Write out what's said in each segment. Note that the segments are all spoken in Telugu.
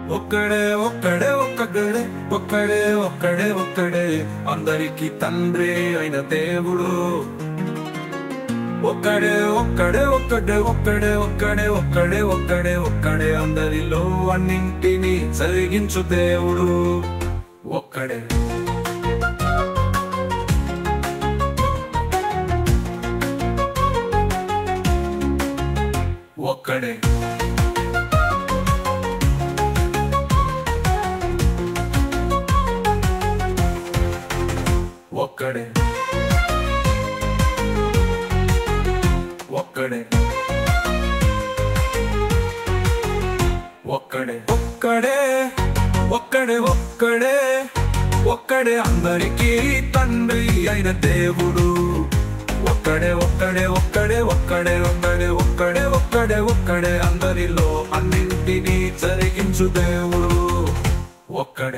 ఒక్కడే ఒక్కడే ఒక్కడే ఒక్కడే ఒక్కడే ఒక్కడే అందరికి తండ్రి అయిన దేవుడు ఒక్కడే ఒక్కడే ఒక్కడే ఒక్కడే ఒక్కడే ఒక్కడే ఒక్కడే ఒక్కడే అందరిలో అన్నింటినీ జరిగించు దేవుడు ఒక్కడే ఒక్కడే ఒక్కడే ఒక్కడే ఒక్కడే ఒక్కడే ఒక్కడే ఒక్కడే ఒక్కడే అందరికీ తండ్రి అయిన దేవుడు ఒక్కడే ఒక్కడే ఒక్కడే ఒక్కడే ఒక్కడే ఒక్కడే ఒక్కడే ఒక్కడే అందరిలో అన్నింటినీ జరిగించు దేవుడు ఒక్కడే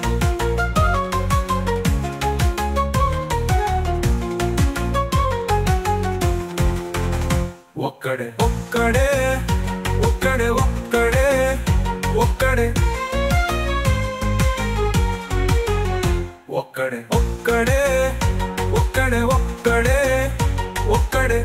ఒక్కడే ఒక్కడే ఒక్కడే ఒక్కడే ఒక్కడే ఒక్కడే ఒక్కడే ఒక్కడే ఒక్కడే ఒక్కడే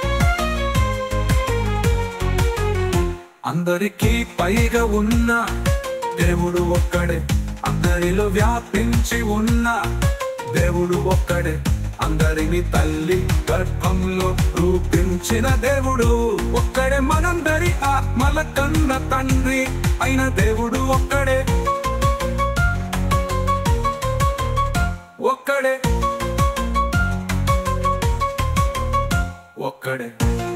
అందరికీ పైగా ఉన్న దేవుడు ఒక్కడే అందరిలో వ్యాపించి ఉన్న దేవుడు ఒక్కడే అందరిని తల్లి గర్భంలో రూపించిన దేవుడు ఒక్కడే మనందరి ఆత్మల కన్న తండ్రి అయిన దేవుడు ఒక్కడే ఒక్కడే ఒక్కడే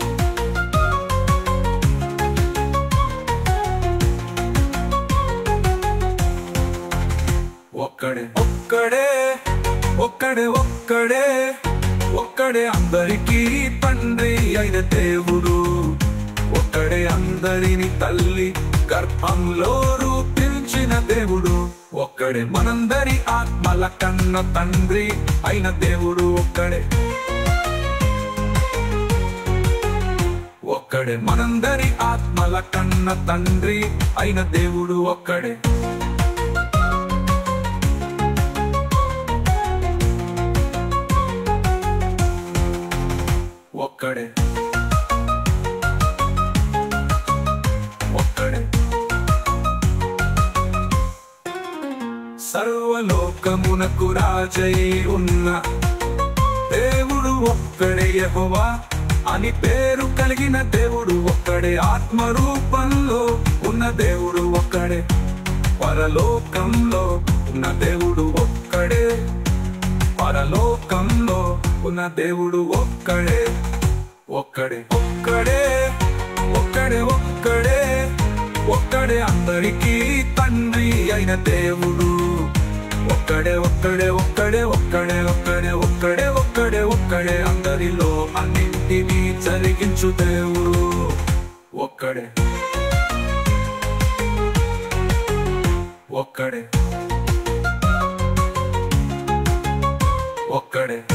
ఒక్కడే ఒక్కడే ఒక్కడే ఒక్కడే ఒక్కడే అందరికీ తండ్రి అయిన దేవుడు ఒక్కడే అందరిని తల్లి గర్భంలో రూపించిన దేవుడు ఒక్కడే మనందరి ఆత్మల కన్న తండ్రి అయిన దేవుడు ఒక్కడే ఒక్కడే మనందరి ఆత్మల కన్న తండ్రి అయిన దేవుడు ఒక్కడే ఒక్కడే ఒక్కడే సర్వలోకమునకు రాజై ఉన్న దేవుడు ఒక్కడే యెహోవా అని పేరు కలిగిన దేవుడు ఒక్కడే ఆత్మ రూపంలో ఉన్న దేవుడు ఒక్కడే పరలోకంలో ఉన్న దేవుడు ఒక్కడే పరలోకంలో ఉన్న దేవుడు ఒక్కడే ఒక్కడే ఒక్కడే ఒక్కడే ఒక్కడే ఒక్కడే అందరికీ తండ్రి అయిన దేవుడు ఒక్కడే ఒక్కడే ఒక్కడే ఒక్కడే ఒక్కడే ఒక్కడే ఒక్కడే ఒక్కడే అందరిలో అన్నింటినీ జరిగించు దేవుడు ఒక్కడే ఒక్కడే ఒక్కడే